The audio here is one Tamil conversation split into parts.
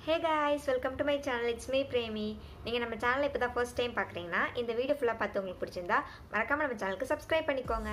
hey guys welcome to my channel it's me Premi நீங்கள் நம்ம சேனலை இப்போ தான் ஃபர்ஸ்ட் டைம் பார்க்குறீங்கன்னா இந்த வீடியோ ஃபுல்லாக பார்த்து உங்களுக்கு பிடிச்சிருந்தா மறக்காமல் நம்ம சேனலுக்கு சப்ஸ்கிரைப் பண்ணிக்கோங்க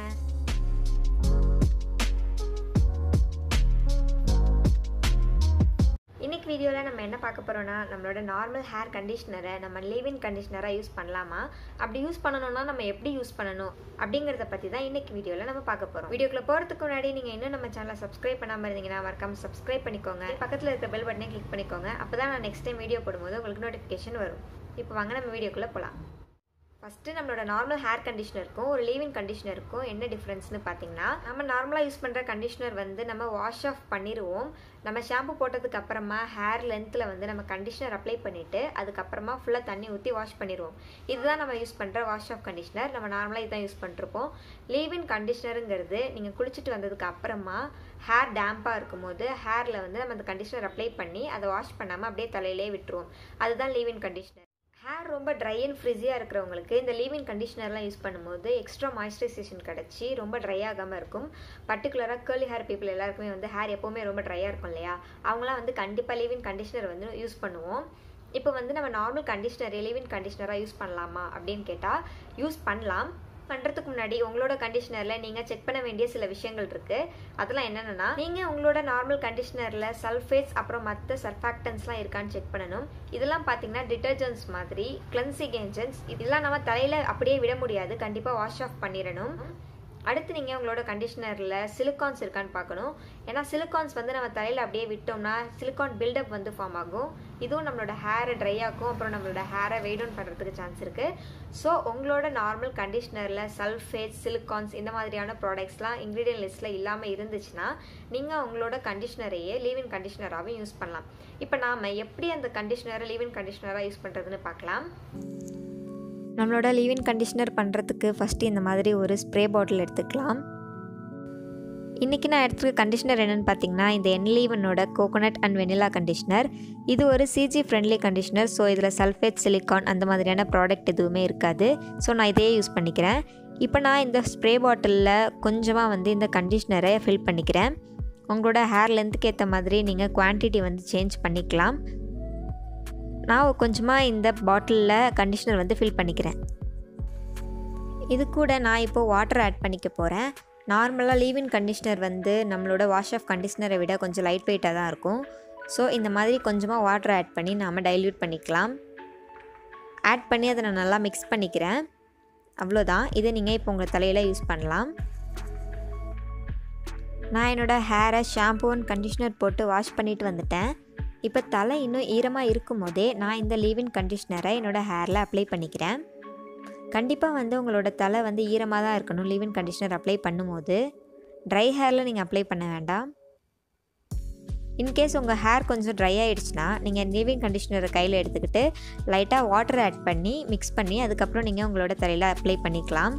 இன்னைக்கு வீடியோவில் நம்ம என்ன பார்க்க போகிறோம்னா நம்மளோட நார்மல் ஹேர் கண்டிஷ்னரை நம்ம லீவின் கண்டிஷ்னராக யூஸ் பண்ணலாமா அப்படி யூஸ் பண்ணணும்னா நம்ம எப்படி யூஸ் பண்ணணும் அப்படிங்கிறத பற்றி தான் இன்னைக்கு வீடியோவில் நம்ம பார்க்க போகிறோம் வீடியோக்குள்ள போகிறதுக்கு முன்னாடி நீங்கள் இன்னும் நம்ம சேனலை சப்ஸ்கிரைப் பண்ணாமல் இருந்தீங்கன்னா மறக்காம சப்ஸ்கிரைப் பண்ணிக்கோங்க பக்கத்தில் இருக்க பெல் பட்டனை கிளிக் பண்ணிக்கோங்க அப்போ தான் நான் நெக்ஸ்ட் டைம் வீடியோ போடும்போது உங்களுக்கு நோட்டிஃபிகேஷன் வரும் இப்போ வாங்க நம்ம வீடியோக்குள்ளே போகலாம் ஃபஸ்ட்டு நம்மளோட நார்மல் ஹேர் கண்டிஷனருக்கும் ஒரு லீவிங் கண்டிஷனருக்கும் என்ன டிஃப்ரென்ஸ்னு பார்த்தீங்கன்னா நம்ம நார்மலாக யூஸ் பண்ணுற கண்டிஷனர் வந்து நம்ம வாஷ் ஆஃப் பண்ணிடுவோம் நம்ம ஷாம்பு போட்டதுக்கு அப்புறமா ஹேர் லென்த்தில் வந்து நம்ம கண்டிஷனர் அப்ளை பண்ணிவிட்டு அதுக்கப்புறமா ஃபுல்லாக தண்ணி ஊற்றி வாஷ் பண்ணிடுவோம் இதுதான் நம்ம யூஸ் பண்ணுற வாஷ் ஆஃப் கண்டிஷனர் நம்ம நார்மலாக இதுதான் யூஸ் பண்ணிருப்போம் லீவின் கண்டிஷனருங்கிறது நீங்கள் குளிச்சுட்டு வந்ததுக்கு அப்புறமா ஹேர் டேம்பாக இருக்கும்போது ஹேரில் வந்து நம்ம அந்த கண்டிஷனர் அப்ளை பண்ணி அதை வாஷ் பண்ணாமல் அப்படியே தலையிலே விட்டுருவோம் அதுதான் லீவின் கண்டிஷனர் ஹேர் ரொம்ப ட்ரை அண்ட் ஃப்ரிஸியாக இருக்கிறவங்களுக்கு இந்த லீவின் கண்டிஷனர்லாம் யூஸ் பண்ணும்போது எக்ஸ்ட்ரா மாய்ஸ்சரைசேஷன் கிடச்சி ரொம்ப ட்ரை ஆகாமல் இருக்கும் பர்டிகுலராக கேர்லி ஹேர் பீப்புள் எல்லாருக்குமே வந்து ஹேர் எப்போவுமே ரொம்ப ட்ரையாக இருக்கும் இல்லையா அவங்களாம் வந்து கண்டிப்பாக லீவின் கண்டிஷனர் வந்து யூஸ் பண்ணுவோம் இப்போ வந்து நம்ம நார்மல் கண்டிஷனர் லீவின் கண்டிஷனராக யூஸ் பண்ணலாமா அப்படின்னு கேட்டால் யூஸ் பண்ணலாம் பண்ணுறதுக்கு முன்னாடி உங்களோட கண்டிஷனரில் நீங்கள் செக் பண்ண வேண்டிய சில விஷயங்கள் இருக்குது அதெல்லாம் என்னென்னா நீங்கள் உங்களோட நார்மல் கண்டிஷனரில் சல்ஃபேட்ஸ் அப்புறம் மற்ற சர்ஃபாக்டன்ஸ்லாம் இருக்கான்னு செக் பண்ணணும் இதெல்லாம் பார்த்தீங்கன்னா டிட்டர்ஜென்ட்ஸ் மாதிரி கிளன்சிங் ஏஜென்ட்ஸ் இதெல்லாம் நம்ம தலையில் அப்படியே விட முடியாது கண்டிப்பாக வாஷ் ஆஃப் பண்ணிடணும் அடுத்து நீங்கள் உங்களோட கண்டிஷனரில் சிலிக்கான்ஸ் இருக்கான்னு பார்க்கணும் ஏன்னா சிலிக்கான்ஸ் வந்து நம்ம தலையில் அப்படியே விட்டோம்னா சிலிக்கான் பில்டப் வந்து ஃபார்ம் ஆகும் இதுவும் நம்மளோட ஹேரை ட்ரை ஆக்கும் அப்புறம் நம்மளோட ஹேரை வெயிட் டவுன் பண்ணுறதுக்கு சான்ஸ் இருக்குது ஸோ உங்களோட நார்மல் கண்டிஷனரில் சல்ஃபேட் சிலிக்கான்ஸ் இந்த மாதிரியான ப்ராடக்ட்ஸ்லாம் இன்க்ரீடியன்ட் லிஸ்ட்டில் இல்லாமல் இருந்துச்சுன்னா நீங்கள் உங்களோட கண்டிஷனரையே லீவின் கண்டிஷனராகவும் யூஸ் பண்ணலாம் இப்போ நாம் எப்படி அந்த கண்டிஷனரை லீவின் கண்டிஷனராக யூஸ் பண்ணுறதுன்னு பார்க்கலாம் நம்மளோட லீவின் கண்டிஷனர் பண்ணுறதுக்கு ஃபஸ்ட்டு இந்த மாதிரி ஒரு ஸ்ப்ரே பாட்டில் எடுத்துக்கலாம் இன்றைக்கி நான் எடுத்துருக்க கண்டிஷனர் என்னென்னு பார்த்தீங்கன்னா இந்த என்லீவனோட கோகோனட் அண்ட் வெனிலா கண்டிஷனர் இது ஒரு சிஜி ஃப்ரெண்ட்லி கண்டிஷனர் ஸோ இதில் சல்ஃபேட் சிலிக்கான் அந்த மாதிரியான ப்ராடக்ட் எதுவுமே இருக்காது ஸோ நான் இதையே யூஸ் பண்ணிக்கிறேன் இப்போ நான் இந்த ஸ்ப்ரே பாட்டிலில் கொஞ்சமாக வந்து இந்த கண்டிஷ்னரை ஃபில் பண்ணிக்கிறேன் உங்களோட ஹேர் லென்த்துக்கு ஏற்ற மாதிரி நீங்கள் குவான்டிட்டி வந்து சேஞ்ச் பண்ணிக்கலாம் நான் கொஞ்சமாக இந்த பாட்டிலில் கண்டிஷ்னர் வந்து ஃபில் பண்ணிக்கிறேன் இது கூட நான் இப்போது வாட்டர் ஆட் பண்ணிக்க போகிறேன் நார்மலாக லீவின் கண்டிஷ்னர் வந்து நம்மளோட வாஷ் ஆஃப் கண்டிஷ்னரை விட கொஞ்சம் லைட் வெயிட்டாக தான் இருக்கும் ஸோ இந்த மாதிரி கொஞ்சமாக வாட்டர் ஆட் பண்ணி நாம் டைல்யூட் பண்ணிக்கலாம் ஆட் பண்ணி அதை நான் நல்லா மிக்ஸ் பண்ணிக்கிறேன் அவ்வளோதான் இதை நீங்கள் இப்போ உங்கள் தலையில் யூஸ் பண்ணலாம் நான் என்னோடய ஹேரை ஷாம்பூ அண்ட் கண்டிஷ்னர் போட்டு வாஷ் பண்ணிவிட்டு வந்துட்டேன் இப்போ தலை இன்னும் ஈரமாக இருக்கும் போதே நான் இந்த லீவின் கண்டிஷ்னரை என்னோடய ஹேரில் அப்ளை பண்ணிக்கிறேன் கண்டிப்பாக வந்து உங்களோட தலை வந்து ஈரமாக தான் இருக்கணும் லீவின் கண்டிஷ்னர் அப்ளை பண்ணும்போது ட்ரை ஹேரில் நீங்கள் அப்ளை பண்ண வேண்டாம் இன்கேஸ் உங்கள் ஹேர் கொஞ்சம் ட்ரை ஆகிடுச்சுன்னா நீங்கள் லீவிங் கண்டிஷ்னரை கையில் எடுத்துக்கிட்டு லைட்டாக வாட்டர் ஆட் பண்ணி மிக்ஸ் பண்ணி அதுக்கப்புறம் நீங்கள் உங்களோட தலையில் அப்ளை பண்ணிக்கலாம்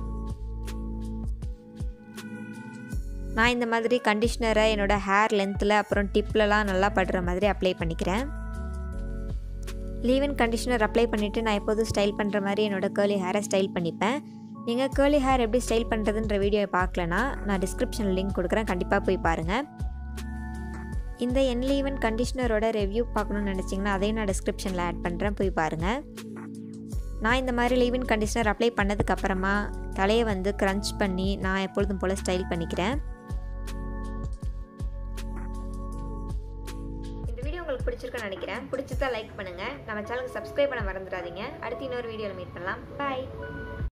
நான் இந்த மாதிரி கண்டிஷ்னரை என்னோடய ஹேர் லென்த்தில் அப்புறம் டிப்லலாம் நல்லா படுற மாதிரி அப்ளை பண்ணிக்கிறேன் லீவன் கண்டிஷ்னர் அப்ளை பண்ணிவிட்டு நான் எப்போதும் ஸ்டைல் பண்ணுற மாதிரி என்னோடய கேர்லி ஹேரை ஸ்டைல் பண்ணிப்பேன் நீங்கள் கேர்லி ஹேர் எப்படி ஸ்டைல் பண்ணுறதுன்ற வீடியோவை பார்க்கலனா நான் டிஸ்கிரிப்ஷனில் லிங்க் கொடுக்குறேன் கண்டிப்பாக போய் பாருங்கள் இந்த என் லீவன் கண்டிஷ்னரோட ரிவ்யூ பார்க்கணுன்னு நினச்சிங்கன்னா அதையும் நான் டிஸ்கிரிப்ஷனில் ஆட் பண்ணுறேன் போய் பாருங்கள் நான் இந்த மாதிரி லீவின் கண்டிஷ்னர் அப்ளை பண்ணதுக்கப்புறமா தலையை வந்து க்ரன்ச் பண்ணி நான் எப்பொழுதும் போல் ஸ்டைல் பண்ணிக்கிறேன் உங்களுக்கு பிடிச்சிருக்குன்னு நினைக்கிறேன் பிடிச்சதா லைக் பண்ணுங்கள் நம்ம சேனலுக்கு சப்ஸ்கிரைப் பண்ண மறந்துடாதீங்க அடுத்து இன்னொரு வீடியோவில் மீட் பண்ணலாம் பாய்